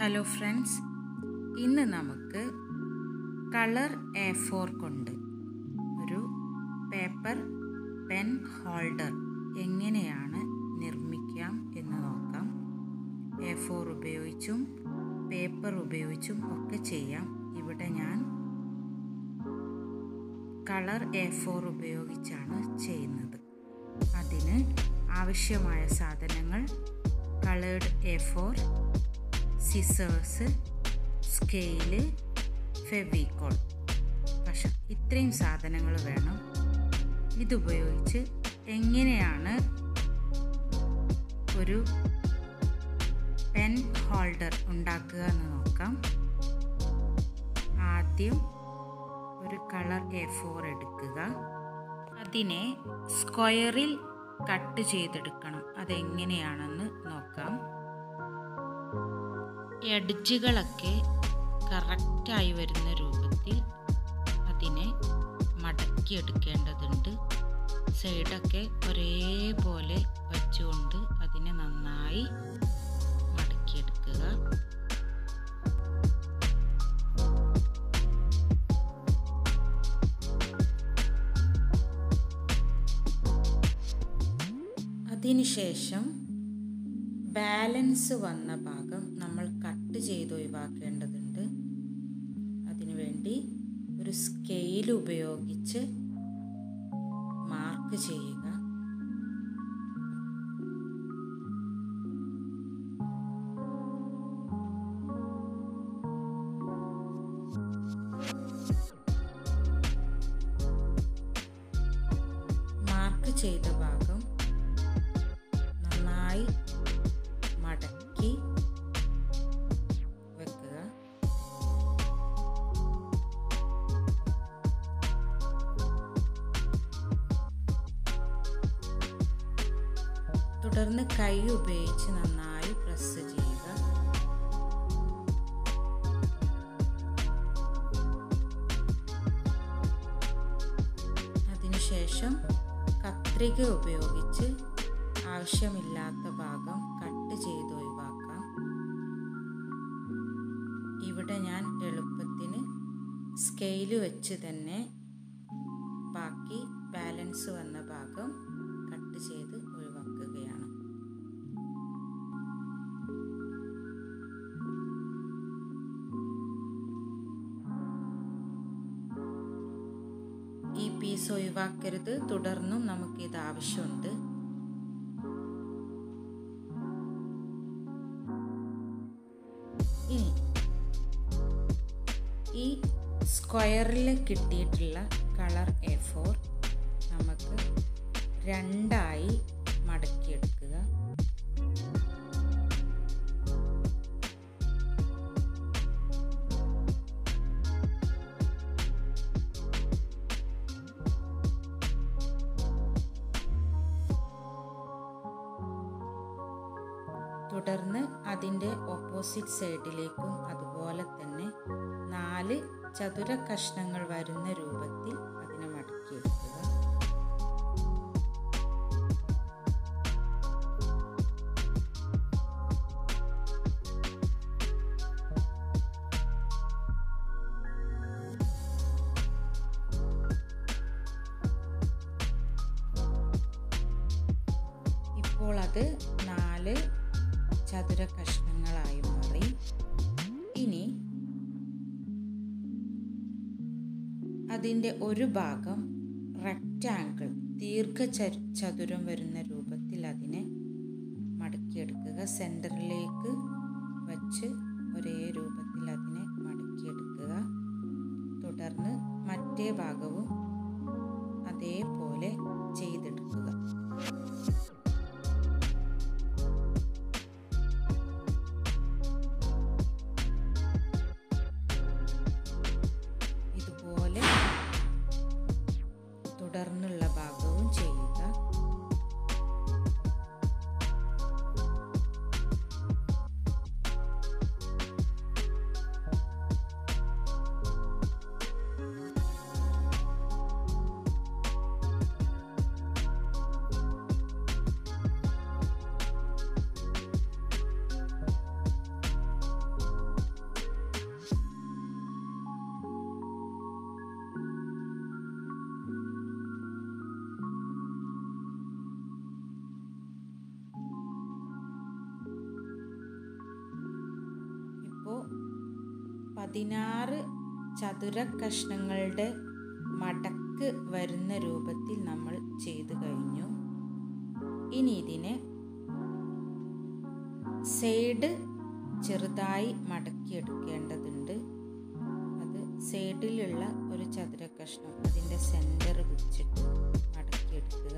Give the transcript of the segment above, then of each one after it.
hello friends ഇന്ന് നമുക്ക് colour A four കൊണ്ട് ഒരു പേപ്പർ പെൻ ഹോൾഡർ എങ്ങനെയാണ് നിർമ്മിക്കാം എന്ന് നോക്കാം എ ഫോർ ഉപയോഗിച്ചും പേപ്പർ ഉപയോഗിച്ചും ഒക്കെ ചെയ്യാം ഇവിടെ ഞാൻ കളർ എ ഫോർ ഉപയോഗിച്ചാണ് ചെയ്യുന്നത് അതിന് ആവശ്യമായ സാധനങ്ങൾ coloured A four scissors scale Fevicol പക്ഷെ ഇത്രയും സാധനങ്ങൾ വേണം ഇതുപയോഗിച്ച് എങ്ങനെയാണ് ഒരു പെൻ ഹോൾഡർ ഉണ്ടാക്കുക എന്ന് നോക്കാം ആദ്യം ഒരു കളർ എ ഫോർ എടുക്കുക അതിനെ സ്ക്വയറിൽ കട്ട് ചെയ്തെടുക്കണം അതെങ്ങനെയാണെന്ന് നോക്കാം എഡ്ജുകളൊക്കെ കറക്റ്റായി വരുന്ന രൂപത്തിൽ അതിനെ മടക്കിയെടുക്കേണ്ടതുണ്ട് സൈഡൊക്കെ ഒരേപോലെ വച്ചുകൊണ്ട് അതിനെ നന്നായി മടക്കിയെടുക്കുക അതിനുശേഷം ബാലൻസ് വന്ന ഭാഗം നമ്മൾ കട്ട് ചെയ്ത് ഒഴിവാക്കേണ്ടതുണ്ട് അതിനുവേണ്ടി ഒരു സ്കെയിൽ ഉപയോഗിച്ച് മാർക്ക് ചെയ്യുക മാർക്ക് ചെയ്ത ഭാഗം നന്നായി മടക്കി വെക്കുക തുടർന്ന് കൈ ഉപയോഗിച്ച് നന്നായി പ്രസ് ചെയ്യുക അതിനുശേഷം കത്രിക ഉപയോഗിച്ച് ആവശ്യമില്ലാത്ത ഭാഗം കട്ട് ചെയ്ത് ഒഴിവാക്കാം ഇവിടെ ഞാൻ എളുപ്പത്തിന് സ്കെയിൽ വെച്ച് തന്നെ ബാക്കി ബാലൻസ് വന്ന ഭാഗം കട്ട് ചെയ്ത് ഒഴിവാക്കുകയാണ് ഈ പീസ് ഒഴിവാക്കരുത് തുടർന്നും നമുക്കിത് ആവശ്യമുണ്ട് ഇനി ഈ സ്ക്വയറിൽ കിട്ടിയിട്ടുള്ള കളർ എ ഫോർ നമുക്ക് രണ്ടായി മടക്കിയെടുക്കുക തുടർന്ന് അതിൻ്റെ ഓപ്പോസിറ്റ് സൈഡിലേക്കും അതുപോലെ തന്നെ നാല് ചതുര കഷ്ണങ്ങൾ വരുന്ന രൂപത്തിൽ അതിനെ മടക്കിയെടുക്കുക ഇപ്പോൾ അത് നാല് ചതുര കഷ്ണങ്ങളായി മാറി ഇനി അതിൻ്റെ ഒരു ഭാഗം റെക്റ്റാങ്കിൾ ദീർഘ ചതുരം വരുന്ന രൂപത്തിൽ അതിനെ മടക്കിയെടുക്കുക സെൻറ്ററിലേക്ക് വച്ച് ഒരേ രൂപത്തിൽ അതിനെ മടക്കിയെടുക്കുക തുടർന്ന് മറ്റേ ഭാഗവും അതേപോലെ ചെയ്തെടുക്കുക ഇതുപോലെ തുടർന്നുള്ള ഭാഗവും ചെയ്യുക അപ്പോൾ പതിനാറ് ചതുര കഷ്ണങ്ങളുടെ മടക്ക് വരുന്ന രൂപത്തിൽ നമ്മൾ ചെയ്തു കഴിഞ്ഞു ഇനി ഇതിനെ സൈഡ് ചെറുതായി മടക്കിയെടുക്കേണ്ടതുണ്ട് അത് സൈഡിലുള്ള ഒരു ചതുര കഷ്ണം അതിൻ്റെ സെൻറ്റർ വെച്ചിട്ട് മടക്കിയെടുക്കുക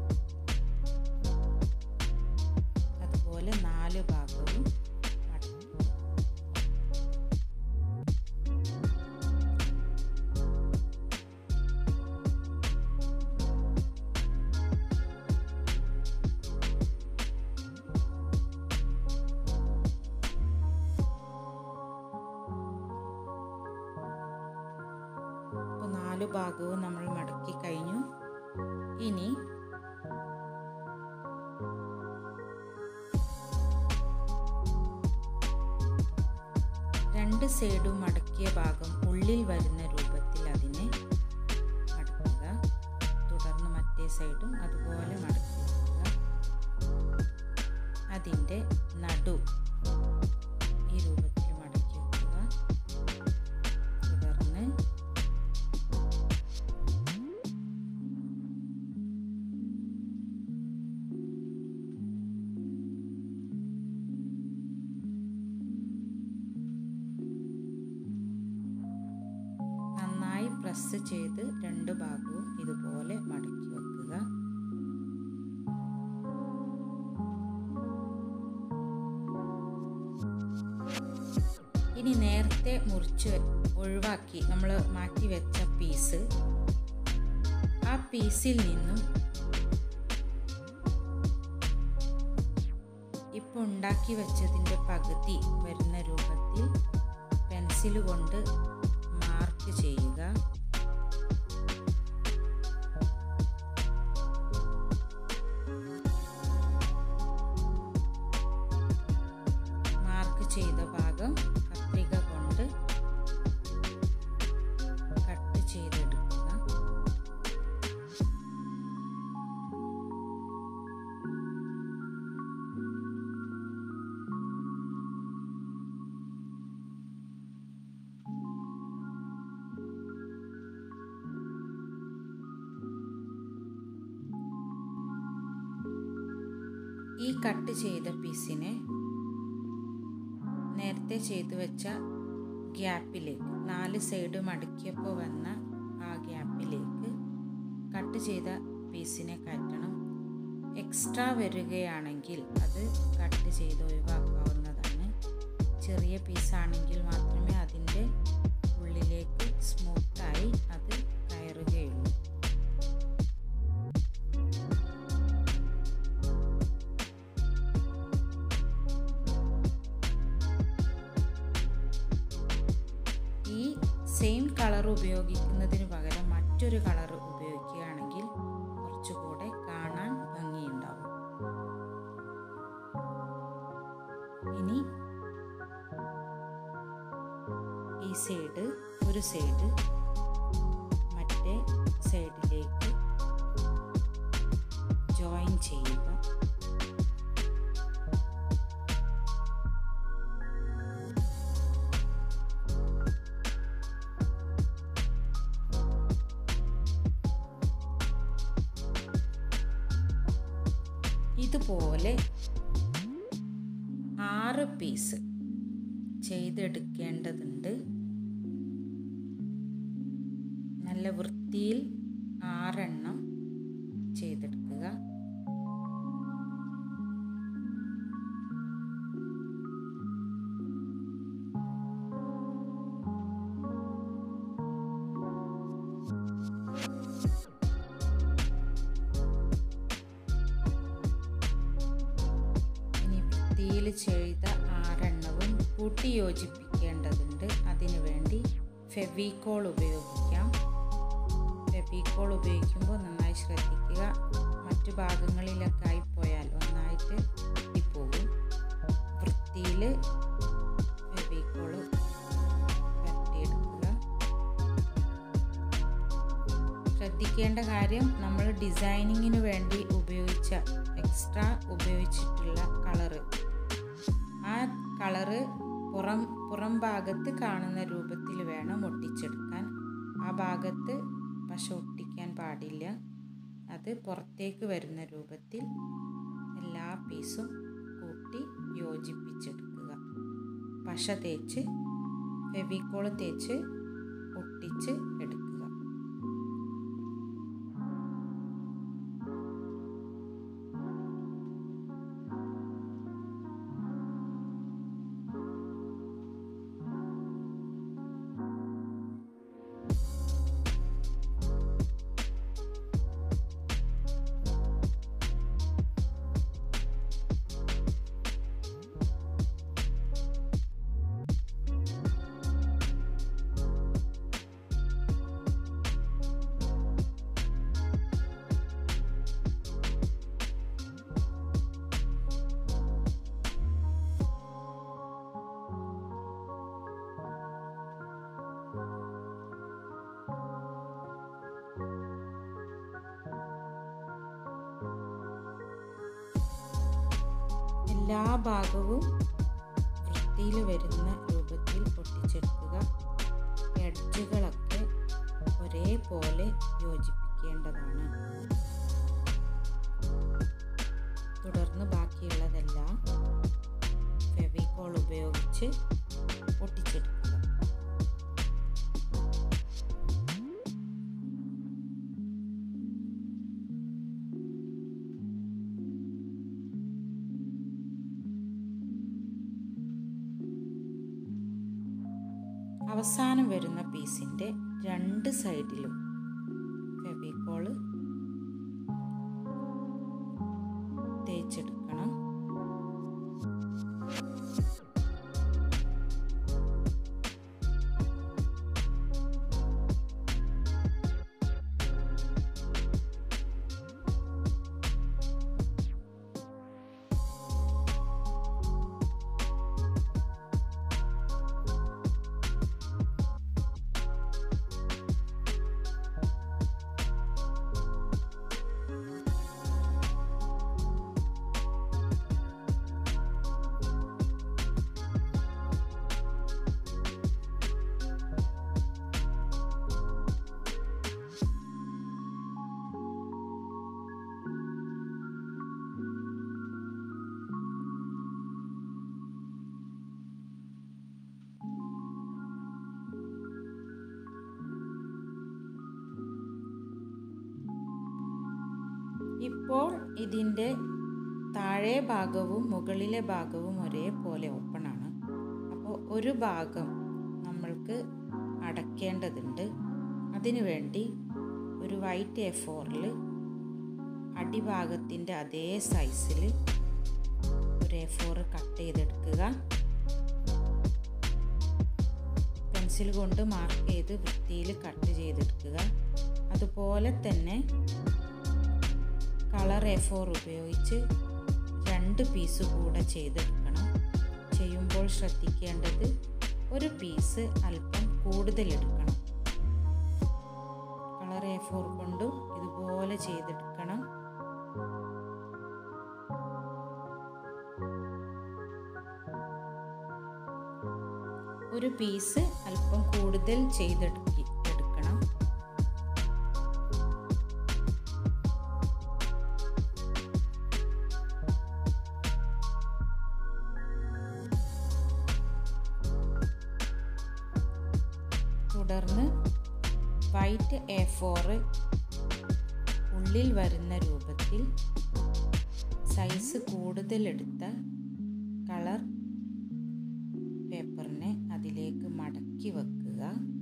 അതുപോലെ നാല് ഭാഗവും മടക്കുക അപ്പോൾ നാല് ഭാഗവും നമ്മൾ മടക്കി കഴിഞ്ഞു ഇനി രണ്ട് സൈഡും മടക്കിയ ഭാഗം ഉള്ളിൽ വരുന്ന രൂപത്തിൽ അതിനെ മടക്കുക തുടർന്ന് മറ്റേ സൈഡും അതുപോലെ മടക്കി വെക്കുക അതിൻ്റെ നടു ഈ രൂപത്തിൽ മടക്കി വെക്കുക തുടർന്ന് നന്നായി പ്രസ് ചെയ്ത് രണ്ട് ഭാഗവും ഇതുപോലെ മടക്കി വെക്കുക ഇനി നേരത്തെ മുറിച്ച് ഒഴിവാക്കി നമ്മൾ മാറ്റി വെച്ച പീസ് ആ പീസിൽ നിന്നും ഇപ്പോൾ ഉണ്ടാക്കി വെച്ചതിൻ്റെ പകുതി വരുന്ന രൂപത്തിൽ പെൻസിൽ കൊണ്ട് മാർക്ക് ചെയ്യുക മാർക്ക് ചെയ്ത ഭാഗം കത്രിക കൊണ്ട് കട്ട് ചെയ്തെടുക്കുക ഈ കട്ട് ചെയ്ത പീസിനെ നേരത്തെ ചെയ്തു വെച്ച ഗ്യാപ്പിലേക്ക് നാല് സൈഡ് മടക്കിയപ്പോൾ വന്ന ആ ഗ്യാപ്പിലേക്ക് കട്ട് ചെയ്ത പീസിനെ കയറ്റണം എക്സ്ട്രാ വരികയാണെങ്കിൽ അത് കട്ട് ചെയ്ത് ഒഴിവാക്കാവുന്നതാണ് ചെറിയ പീസാണെങ്കിൽ മാത്രമേ അതിൻ്റെ ഉള്ളിലേക്ക് സ്മൂത്തായി അത് കയറുകയുള്ളൂ ഈ സെയിം കളർ ഉപയോഗിക്കുന്നതിന് പകരം മറ്റൊരു കളർ ഉപയോഗിക്കുകയാണെങ്കിൽ കുറച്ചുകൂടെ കാണാൻ ഭംഗിയുണ്ടാവും ഇനി ഈ സൈഡ് ഒരു സൈഡ് മറ്റേ സൈഡിലേക്ക് ജോയിൻ ചെയ്യുക ഇതുപോലെ ആറ് പീസ് ചെയ്തെടുക്കേണ്ടതുണ്ട് നല്ല വൃത്തിയിൽ ആറെണ്ണം ചെയ്തെടുക്കുക ഇനി വൃത്തിയിൽ ചെയ്ത ആറെണ്ണവും കൂട്ടി യോജിപ്പിക്കേണ്ടതുണ്ട് അതിനു വേണ്ടി ഫെവിക്കോൾ ഉപയോഗിക്കാം ഫെവിക്കോൾ ഉപയോഗിക്കുമ്പോൾ നന്നായി ശ്രദ്ധിക്കുക മറ്റു ഭാഗങ്ങളിലൊക്കെ ആയിപ്പോയാൽ ഒന്നായിട്ട് പൊട്ടിപ്പോകും വൃത്തിയിൽ ഫെവിക്കോൾ പരട്ടിയെടുക്കുക ശ്രദ്ധിക്കേണ്ട കാര്യം നമ്മൾ ഡിസൈനിങ്ങിന് വേണ്ടി ഉപയോഗിച്ച എക്സ്ട്രാ ഉപയോഗിച്ചിട്ടുള്ള കളറ് ആ കളറ് പുറം പുറം ഭാഗത്ത് കാണുന്ന രൂപത്തിൽ വേണം ഒട്ടിച്ചെടുക്കാൻ ആ ഭാഗത്ത് പശ ഒട്ടിക്കാൻ പാടില്ല അത് പുറത്തേക്ക് വരുന്ന രൂപത്തിൽ എല്ലാ പീസും കൂട്ടി യോജിപ്പിച്ചെടുക്കുക പശ തേച്ച് ഫെവിക്കോൾ തേച്ച് ഒട്ടിച്ച് എടുക്കുക എല്ലാ ഭാഗവും വൃത്തിയിൽ വരുന്ന രൂപത്തിൽ ഒട്ടിച്ചെടുക്കുക എഡ്ജുകളൊക്കെ ഒരേപോലെ യോജിപ്പിക്കേണ്ടതാണ് തുടർന്ന് ബാക്കിയുള്ളതെല്ലാം ഫെവിക്കോൾ ഉപയോഗിച്ച് ഒട്ടിച്ചെടുക്കുക അവസാനം വരുന്ന പീസിൻ്റെ രണ്ട് സൈഡിലും ഫെവിക്കോള് തേച്ചെടുക്കണം ഇപ്പോൾ ഇതിൻ്റെ താഴെ ഭാഗവും മുകളിലെ ഭാഗവും ഒരേപോലെ ഓപ്പൺ ആണ് അപ്പോൾ ഒരു ഭാഗം നമ്മൾക്ക് അടയ്ക്കേണ്ടതുണ്ട് അതിനു വേണ്ടി ഒരു വൈറ്റ് എ ഫോറിൽ അടിഭാഗത്തിൻ്റെ അതേ സൈസിൽ ഒരു എ ഫോർ കട്ട് ചെയ്തെടുക്കുക പെൻസിൽ കൊണ്ട് മാർക്ക് ചെയ്ത് വൃത്തിയിൽ കട്ട് ചെയ്തെടുക്കുക അതുപോലെ തന്നെ കളർ എ ഫോർ ഉപയോഗിച്ച് രണ്ട് പീസ് കൂടെ ചെയ്തെടുക്കണം ചെയ്യുമ്പോൾ ശ്രദ്ധിക്കേണ്ടത് ഒരു പീസ് അല്പം കൂടുതൽ എടുക്കണം കളർ എ ഫോർ കൊണ്ടും ഇതുപോലെ ചെയ്തെടുക്കണം ഒരു പീസ് അല്പം കൂടുതൽ ചെയ്തെടുക്കി എടുക്കണം തുടർന്ന് വൈറ്റ് എ ഫോറ് ഉള്ളിൽ വരുന്ന രൂപത്തിൽ സൈസ് കൂടുതലെടുത്ത കളർ പേപ്പറിനെ അതിലേക്ക് മടക്കി വെക്കുക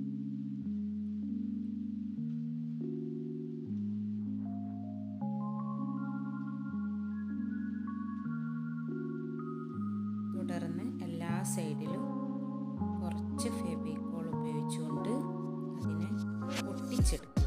തുടർന്ന് എല്ലാ സൈഡിലും കുറച്ച് ഫെബിക്കോൾ ഉപയോഗിച്ചുകൊണ്ട് അതിനെ ഒട്ടിച്ചെടുക്കുക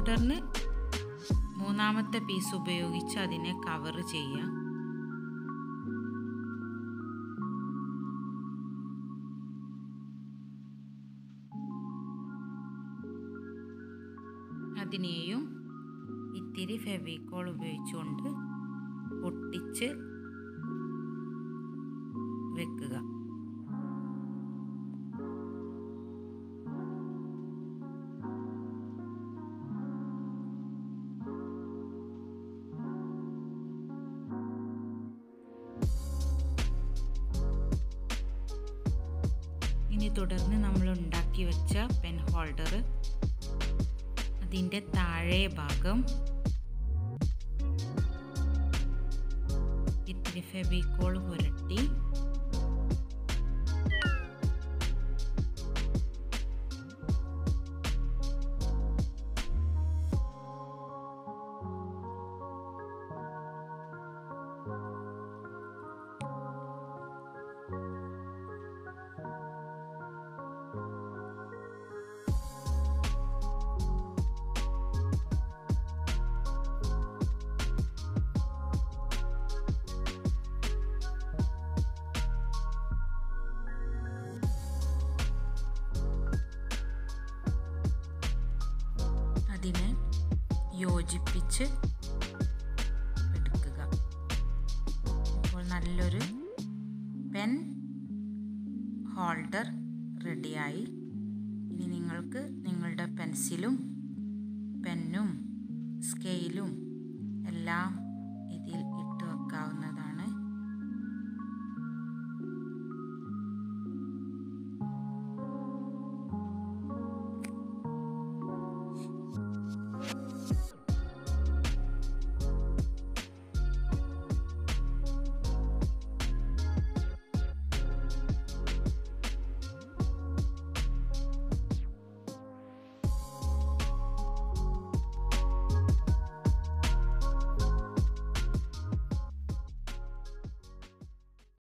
തുടർന്ന് മൂന്നാമത്തെ പീസ് ഉപയോഗിച്ച് അതിനെ കവർ ചെയ്യാം അതിനെയും ഇത്തിരി ഫെവിക്കോൾ ഉപയോഗിച്ചുകൊണ്ട് ഒട്ടിച്ച് വെക്കുക ഇനി തുടർന്ന് നമ്മൾ ഉണ്ടാക്കി വെച്ച പെൻ ഹോൾഡർ അതിൻ്റെ താഴെ ഭാഗം ഇത്തിരി ഫെബിക്കോൾ പുരട്ടി അതിനെ യോജിപ്പിച്ച് എടുക്കുക ഇപ്പോൾ നല്ലൊരു പെൻ ഹോൾഡർ റെഡിയായി ഇനി നിങ്ങൾക്ക് നിങ്ങളുടെ പെൻസിലും പെന്നും സ്കെയിലും എല്ലാം